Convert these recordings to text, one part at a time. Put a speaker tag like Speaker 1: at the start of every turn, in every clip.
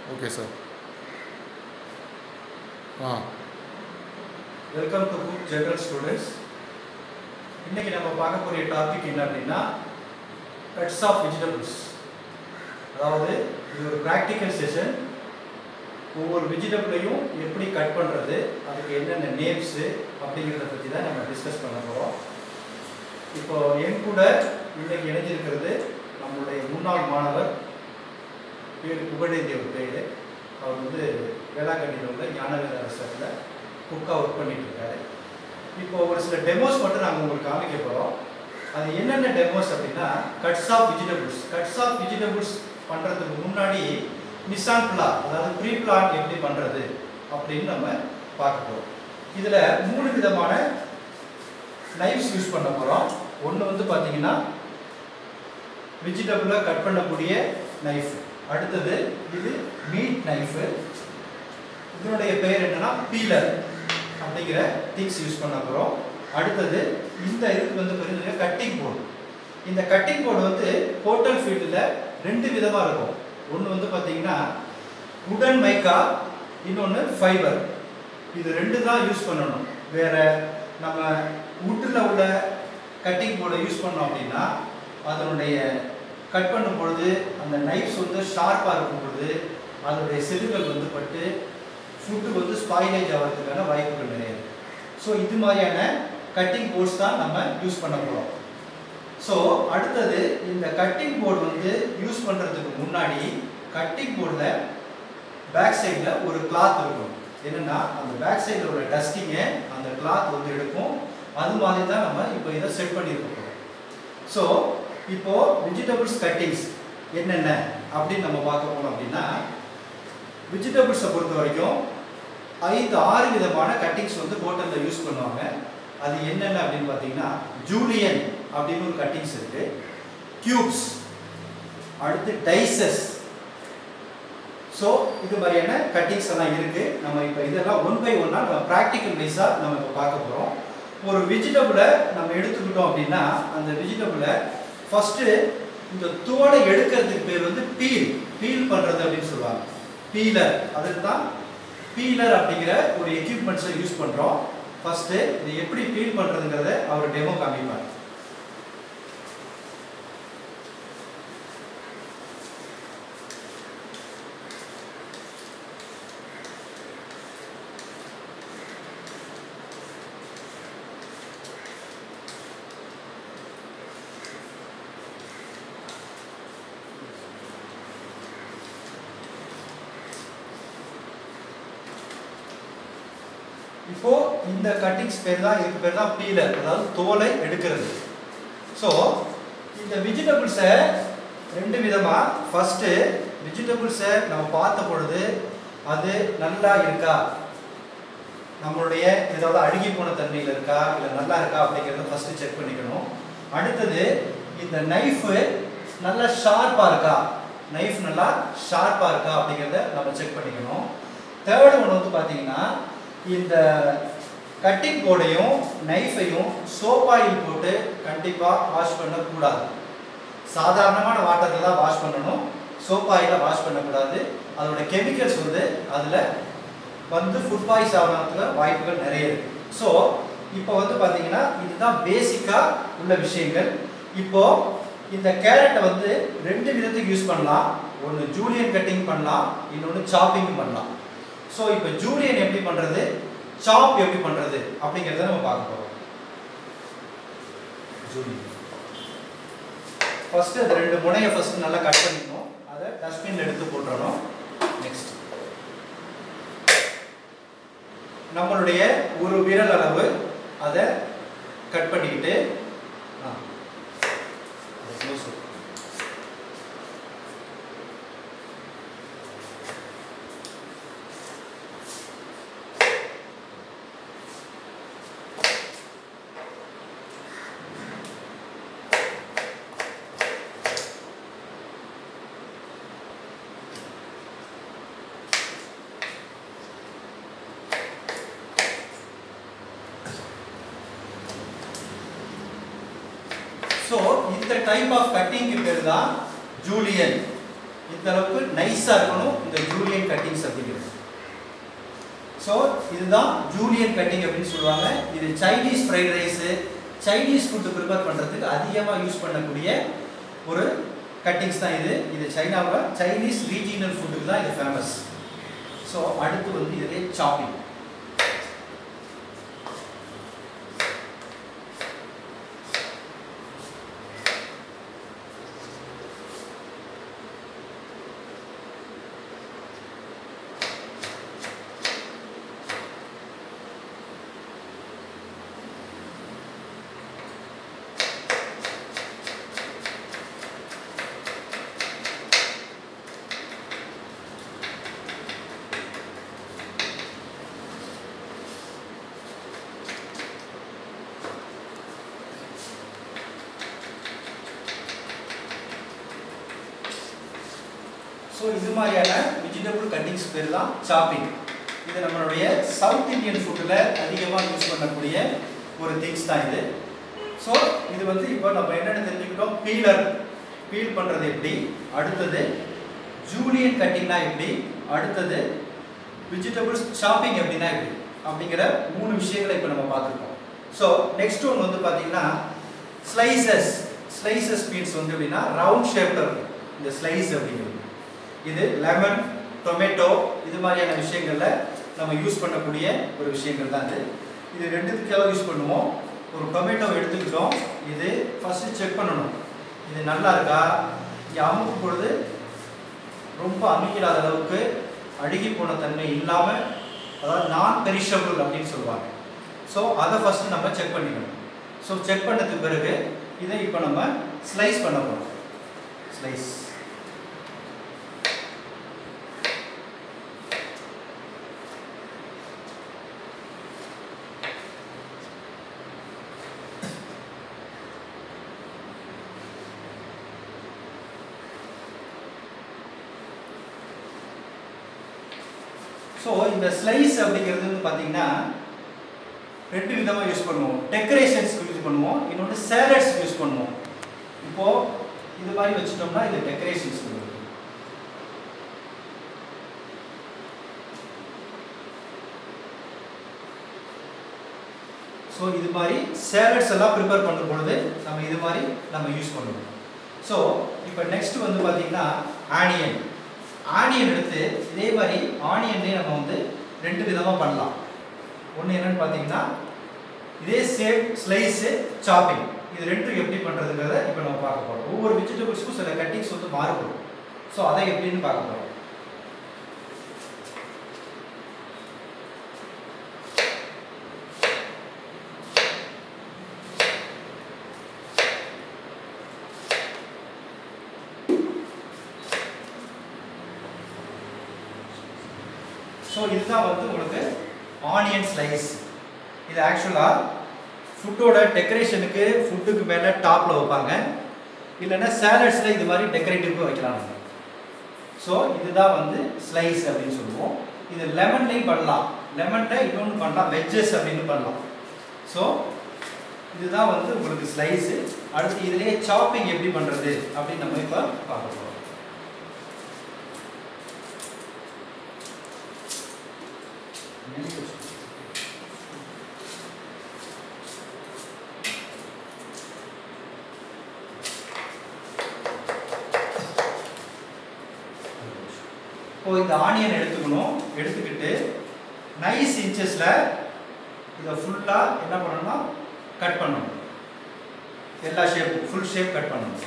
Speaker 1: Okay sir ah
Speaker 2: welcome to book general students இன்னைக்கு நம்ம பார்க்கக்கூடிய டாபிக் என்ன அப்படின்னா கட்ஸ் ஆஃப் வெஜிடபிள்ஸ் அதாவது இது ஒரு ப்ராக்டிக்கல் செஷன் ஒவ்வொரு வெஜிடபிளையும் எப்படி கட் பண்ணுறது அதுக்கு என்னென்ன நேம்ஸு அப்படிங்கிறத பற்றி தான் நம்ம டிஸ்கஸ் பண்ண போகிறோம் இப்போ என் கூட இன்னைக்கு இணைஞ்சிருக்கிறது நம்மளுடைய முன்னாள் மாணவர் பேர் புகழேந்தி அவர் பேர் அவர் வந்து வேளாங்கண்ணியில் உள்ள ஞானவேத அரசத்தில் குக்காக ஒர்க் பண்ணிட்டு இருக்காரு இப்போ ஒரு சில டெமோஸ் மட்டும் நாங்கள் உங்களுக்கு காமிக்க போகிறோம் அது என்னென்ன டெமோஸ் அப்படின்னா cuts of vegetables cuts of vegetables பண்ணுறதுக்கு முன்னாடி நிசான் பிளான் அதாவது ப்ரீ பிளான் எப்படி பண்ணுறது அப்படின்னு நம்ம பார்க்க போகிறோம் இதில் மூணு விதமான நைஃப்ஸ் யூஸ் பண்ண போகிறோம் ஒன்று வந்து பார்த்தீங்கன்னா வெஜிடபிளை கட் பண்ணக்கூடிய நைஃப் அடுத்தது இது மீட் நைஃபு இதனுடைய பெயர் என்னன்னா பீலர் அப்படிங்கிற திங்ஸ் யூஸ் பண்ண போகிறோம் அடுத்தது இந்த இதுக்கு வந்து பார்த்தீங்கன்னா கட்டிங் போர்டு இந்த கட்டிங் போர்டு வந்து ஹோட்டல் ஃபீல்டில் ரெண்டு விதமாக இருக்கும் ஒன்று வந்து பார்த்தீங்கன்னா உடன் மைக்கா இன்னொன்று ஃபைபர் இது ரெண்டு தான் யூஸ் பண்ணணும் வேற நம்ம உட்டில் உள்ள கட்டிங் போர்டை யூஸ் பண்ணோம் அப்படின்னா அதனுடைய கட் பண்ணும் பொழுது அந்த நைஃப்ஸ் வந்து ஷார்ப்பாக இருக்கும் பொழுது அதனுடைய செல்லுகள் வந்து பட்டு ஃபுட்டு வந்து ஸ்பாயிலேஜ் ஆகிறதுக்கான வாய்ப்புகள் நிறைய இருக்கு ஸோ இது மாதிரியான கட்டிங் போர்ட்ஸ் தான் நம்ம யூஸ் பண்ண போகிறோம் ஸோ அடுத்தது இந்த கட்டிங் போர்டு வந்து யூஸ் பண்ணுறதுக்கு முன்னாடி கட்டிங் போர்டில் பேக் சைடில் ஒரு கிளாத் இருக்கும் என்னென்னா அந்த பேக் சைடில் உள்ள டஸ்டிங்கை அந்த கிளாத் வந்து எடுக்கும் அது மாதிரி தான் நம்ம இப்போ இதை செட் பண்ணியிருக்க போகிறோம் ஸோ இப்போ வெஜிடபிள்ஸ் கட்டிங்ஸ் என்னென்ன அப்படின்னு நம்ம பார்க்க போனோம் அப்படின்னா வெஜிடபிள்ஸை பொறுத்த வரைக்கும் ஐந்து ஆறு விதமான கட்டிங்ஸ் வந்து ஹோட்டலில் யூஸ் பண்ணுவாங்க அது என்னென்ன அப்படின்னு பார்த்தீங்கன்னா ஜூலியன் அப்படின்னு ஒரு கட்டிங்ஸ் இருக்கு கியூப்ஸ் அடுத்து டைசஸ் ஸோ இது மாதிரியான கட்டிங்ஸ் எல்லாம் இருக்கு நம்ம இப்போ இதெல்லாம் ஒன் பை ஒன்னா நம்ம ப்ராக்டிக்கல் வைஸாக நம்ம இப்போ பார்க்க போகிறோம் ஒரு வெஜிடபிளை நம்ம எடுத்துக்கிட்டோம் அப்படின்னா அந்த வெஜிடபிளை ஃபஸ்ட்டு இந்த தோலை எடுக்கிறதுக்கு பேர் வந்து பீல் பீல் பண்ணுறது அப்படின்னு சொல்லுவாங்க பீலர் அதுக்கு தான் பீலர் அப்படிங்கிற ஒரு எக்யூப்மெண்ட்ஸை யூஸ் பண்ணுறோம் ஃபஸ்ட்டு இது எப்படி பீல் பண்ணுறதுங்கிறத அவர் டெமோ காமிப்பார் இப்போ இந்த கட்டிங்ஸ் பேர் தான் இதுக்கு பேர் தான் பீலர் அதாவது தோலை எடுக்கிறது ஸோ இந்த வெஜிடபிள்ஸை ரெண்டு விதமாக ஃபஸ்ட்டு வெஜிடபிள்ஸை நம்ம பார்த்த பொழுது அது நல்லா இருக்கா நம்மளுடைய ஏதாவது அழுகி போன தன்மையில் இருக்கா இல்லை நல்லா இருக்கா அப்படிங்கிறத ஃபஸ்ட்டு செக் பண்ணிக்கணும் அடுத்தது இந்த நைஃபு நல்லா ஷார்ப்பாக இருக்கா நைஃப் நல்லா ஷார்ப்பாக இருக்கா அப்படிங்கிறத நம்ம செக் பண்ணிக்கணும் தேர்ட் ஒன்று வந்து பார்த்தீங்கன்னா இந்த கட்டிங் போர்டையும் நைஃபையும் சோப் ஆயில் போட்டு கண்டிப்பாக வாஷ் பண்ணக்கூடாது சாதாரணமான வாட்டரில் தான் வாஷ் பண்ணணும் சோப் ஆயிலில் வாஷ் பண்ணக்கூடாது அதோட கெமிக்கல்ஸ் வந்து அதில் வந்து ஃபுட் பாய்ஸ் ஆகிறதுக்கு வாய்ப்புகள் நிறைய இருக்கு ஸோ இப்போ வந்து பார்த்தீங்கன்னா இதுதான் பேசிக்காக உள்ள விஷயங்கள் இப்போ இந்த கேரட்டை வந்து ரெண்டு விதத்துக்கு யூஸ் பண்ணலாம் ஒன்று ஜூலியன் கட்டிங் பண்ணலாம் இன்னொன்று சாப்பிங் பண்ணலாம் ஸோ இப்போ ஜூலியன் எப்படி பண்ணுறது சாப் எப்படி பண்ணுறது அப்படிங்கிறத நம்ம பார்க்க போகிறோம் ஜூலியன் ஃபஸ்ட்டு அந்த ரெண்டு முனையை ஃபஸ்ட்டு நல்லா கட் பண்ணிக்கணும் அதை டஸ்ட்பினில் எடுத்து போட்டுறணும் நெக்ஸ்ட் நம்மளுடைய ஒரு விரல் அளவு அதை கட் பண்ணிக்கிட்டு ஆ, அதை close பண்ணு. ஸோ இந்த டைப் ஆஃப் கட்டிங்க்கு பேர் தான் ஜூலியன் இந்த அளவுக்கு நைஸாக இருக்கணும் இந்த ஜூலியன் கட்டிங்ஸ் அப்படிங்கிறது ஸோ இதுதான் ஜூலியன் கட்டிங் அப்படின்னு சொல்லுவாங்க இது Chinese fried rice Chinese food prepare பண்ணுறதுக்கு அதிகமாக யூஸ் பண்ணக்கூடிய ஒரு கட்டிங்ஸ் தான் இது இது சைனாவில் சைனீஸ் ரீஜினல் ஃபுட்டுக்கு தான் இது ஃபேமஸ் ஸோ அடுத்து வந்து இதிலே சாப்பிங் ஸோ இது மாதிரியான வெஜிடபிள் கட்டிங்ஸ் பேர் தான் சாப்பிங் இது நம்மளுடைய சவுத் இந்தியன் ஃபுட்டில் அதிகமாக யூஸ் பண்ணக்கூடிய ஒரு திங்ஸ் தான் இது ஸோ இது வந்து இப்போ நம்ம என்னென்ன தெரிஞ்சுக்கிட்டோம் பீலர் பீல் பண்ணுறது எப்படி அடுத்தது ஜூலியன் கட்டிங்னா எப்படி அடுத்தது வெஜிடபிள்ஸ் சாப்பிங் எப்படின்னா எப்படி அப்படிங்கிற மூணு விஷயங்களை இப்போ நம்ம பார்த்துருக்கோம் ஸோ நெக்ஸ்ட் ஒன் வந்து பார்த்தீங்கன்னா ஸ்லைசஸ் ஸ்லைசஸ் மீன்ஸ் வந்து எப்படின்னா ரவுண்ட் ஷேப்பில் இருக்கும் இந்த ஸ்லைஸ் அப்படிங்கிறது இது லெமன் டொமேட்டோ இது மாதிரியான விஷயங்களில் நம்ம யூஸ் பண்ணக்கூடிய ஒரு விஷயங்கள் தான் இது இது ரெண்டுத்துக்காக யூஸ் பண்ணுவோம் ஒரு டொமேட்டோ எடுத்துக்கிட்டோம் இது ஃபஸ்ட்டு செக் பண்ணணும் இது நல்லா இருக்கா இங்கே அமுக்கும் பொழுது ரொம்ப அமுக்கிடாத அளவுக்கு அழுகி போன தன்மை இல்லாமல் அதாவது நான் பெரிஷபிள் அப்படின்னு சொல்லுவாங்க ஸோ அதை ஃபஸ்ட்டு நம்ம செக் பண்ணிக்கணும் ஸோ செக் பண்ணதுக்கு பிறகு இதை இப்போ நம்ம ஸ்லைஸ் பண்ண போகிறோம் ஸ்லைஸ் ஸோ இந்த ஸ்லைஸ் அப்படிங்கிறது வந்து பார்த்தீங்கன்னா ரெண்டு விதமாக யூஸ் பண்ணுவோம் டெக்கரேஷன்ஸ்க்கு யூஸ் பண்ணுவோம் இன்னொன்று சேலட்ஸ்க்கு யூஸ் பண்ணுவோம் இப்போது இது மாதிரி வச்சுட்டோம்னா இது டெக்கரேஷன்ஸ் ஸோ இது மாதிரி சேலட்ஸ் எல்லாம் ப்ரிப்பேர் பண்ணும் பொழுது நம்ம இது மாதிரி நம்ம யூஸ் பண்ணுவோம் ஸோ இப்போ நெக்ஸ்ட் வந்து பார்த்தீங்கன்னா ஆனியன் ஆனியன் எடுத்து இதே மாதிரி ஆனியன்லேயே நம்ம வந்து ரெண்டு விதமாக பண்ணலாம் ஒன்று என்னன்னு பார்த்தீங்கன்னா இதே சேம் ஸ்லைஸு சாப்பிங் இது ரெண்டும் எப்படி பண்ணுறதுங்கிறத இப்போ நம்ம பார்க்க போகிறோம் ஒவ்வொரு வெஜிடபிள்ஸ்க்கும் சில கட்டிங்ஸ் வந்து மாறுபடும் ஸோ அதை எப்படின்னு பார்க்க போகிறோம் ஸோ இதுதான் வந்து உங்களுக்கு ஆனியன் ஸ்லைஸ் இது ஆக்சுவலாக ஃபுட்டோட டெக்கரேஷனுக்கு ஃபுட்டுக்கு மேலே டாப்பில் வைப்பாங்க இல்லைன்னா சேலட்ஸில் இது மாதிரி டெக்கரேட்டிவ்க்கு வைக்கலாம் ஸோ இதுதான் வந்து ஸ்லைஸ் அப்படின்னு சொல்லுவோம் இது லெமன்லேயும் பண்ணலாம் லெமனில் இன்னொன்று பண்ணலாம் வெஜ்ஜஸ் அப்படின்னு பண்ணலாம் ஸோ இதுதான் வந்து உங்களுக்கு ஸ்லைஸு அடுத்து இதுலேயே சாப்பிங் எப்படி பண்ணுறது அப்படின்னு நம்ம இப்போ பார்க்க போகிறோம் இப்போ இந்த ஆனியன் எடுத்துக்கணும் எடுத்துக்கிட்டு நைஸ் இன்ச்சஸில் இதை ஃபுல்லாக என்ன பண்ணணும்னா கட் பண்ணணும் எல்லா ஷேப் ஃபுல் ஷேப் கட் பண்ணணும்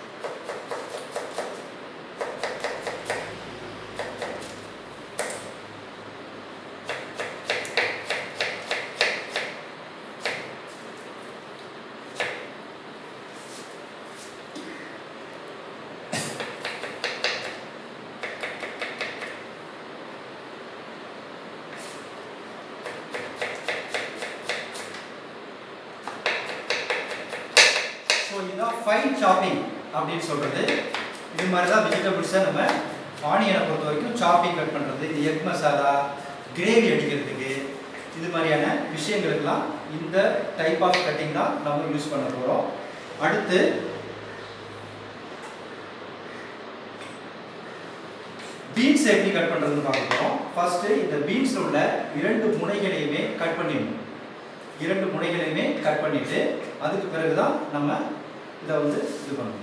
Speaker 2: ஸோ இதுதான் ஃபைன் சாப்பிங் அப்படின்னு சொல்கிறது இது மாதிரி தான் வெஜிடபிள்ஸை நம்ம ஆனியனை பொறுத்த வரைக்கும் சாப்பிங் கட் பண்ணுறது இது எக் மசாலா கிரேவி அடிக்கிறதுக்கு இது மாதிரியான விஷயங்களுக்கெல்லாம் இந்த டைப் ஆஃப் கட்டிங் தான் நம்ம யூஸ் பண்ண போகிறோம் அடுத்து பீன்ஸ் எப்படி கட் பண்றதுன்னு பார்க்க போறோம் ஃபர்ஸ்ட் இந்த பீன்ஸ்ல உள்ள இரண்டு முனைகளையுமே கட் பண்ணிடணும் இரண்டு முனைகளையுமே கட் பண்ணிட்டு அதுக்கு பிறகுதான் நம்ம இதை வந்து இது பண்ணணும்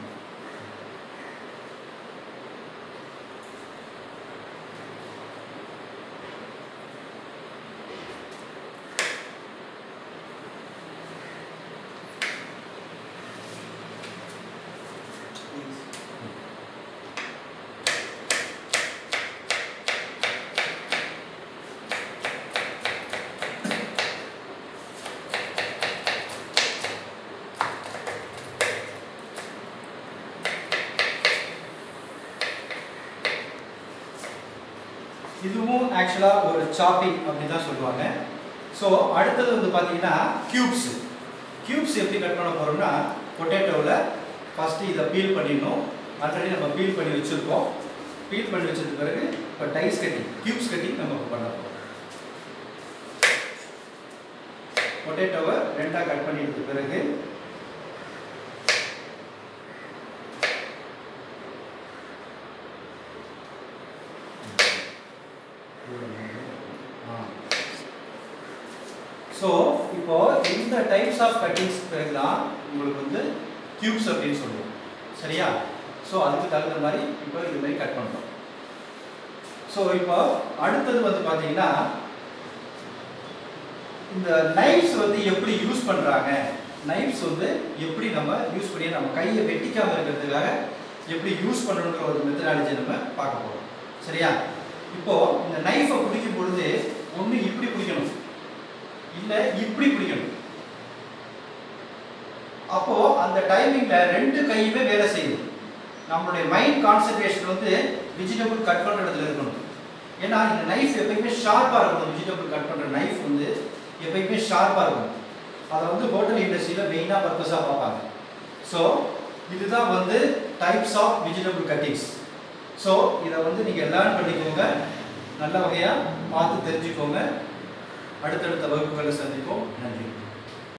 Speaker 2: இதுவும் ஆக்சுவலாக ஒரு சாப்பிங் அப்படி தான் சொல்லுவாங்க ஸோ அடுத்தது வந்து பார்த்தீங்கன்னா கியூப்ஸ் கியூப்ஸ் எப்படி கட் பண்ண போகிறோம்னா பொட்டேட்டோவில் ஃபஸ்ட்டு இதை பீல் பண்ணிடணும் ஆல்ரெடி நம்ம பீல் பண்ணி வச்சுருக்கோம் பீல் பண்ணி வச்சதுக்கு பிறகு இப்போ டைஸ் கட்டிங் கியூப்ஸ் கட்டிங் நம்ம இப்போ பண்ண போகிறோம் பொட்டேட்டோவை ரெண்டாக கட் பண்ணிட்டதுக்கு பிறகு ஸோ இப்போ இந்த டைப்ஸ் ஆஃப் கட்டிங்ஸ் பிறகு தான் உங்களுக்கு வந்து கியூப்ஸ் அப்படின்னு சொல்லுவோம் சரியா ஸோ அதுக்கு தகுந்த மாதிரி இப்போ இது மாதிரி கட் பண்ணுறோம் ஸோ இப்போ அடுத்தது வந்து பார்த்தீங்கன்னா இந்த நைஃப்ஸ் வந்து எப்படி யூஸ் பண்ணுறாங்க நைஃப்ஸ் வந்து எப்படி நம்ம யூஸ் பண்ணி நம்ம கையை வெட்டிக்காமல் இருக்கிறதுக்காக எப்படி யூஸ் பண்ணணுன்ற ஒரு மெத்தடாலஜி நம்ம பார்க்க போகிறோம் சரியா இப்போ இந்த நைஃபை பிடிக்கும் பொழுது ஒன்று இப்படி பிடிக்கணும் இல்லை இப்படி பிடிக்கணும் அப்போ அந்த டைமிங்ல ரெண்டு கையுமே வேலை செய்யுது நம்மளுடைய மைண்ட் கான்சென்ட்ரேஷன் வந்து வெஜிடபிள் கட் பண்ற இடத்துல இருக்கணும் ஏன்னா இந்த நைஃப் எப்பயுமே ஷார்ப்பா இருக்கணும் வெஜிடபிள் கட் பண்ற நைஃப் வந்து எப்பயுமே ஷார்ப்பா இருக்கும் அதை வந்து ஹோட்டல் இண்டஸ்ட்ரியில மெயினா பர்பஸா பார்ப்பாங்க ஸோ இதுதான் வந்து types of vegetable cuttings so இதை வந்து நீங்கள் லேர்ன் பண்ணிக்கோங்க நல்ல வகையாக பார்த்து தெரிஞ்சுக்கோங்க அடுத்தடுத்த வகுப்புகளை சந்திப்போம் நன்றி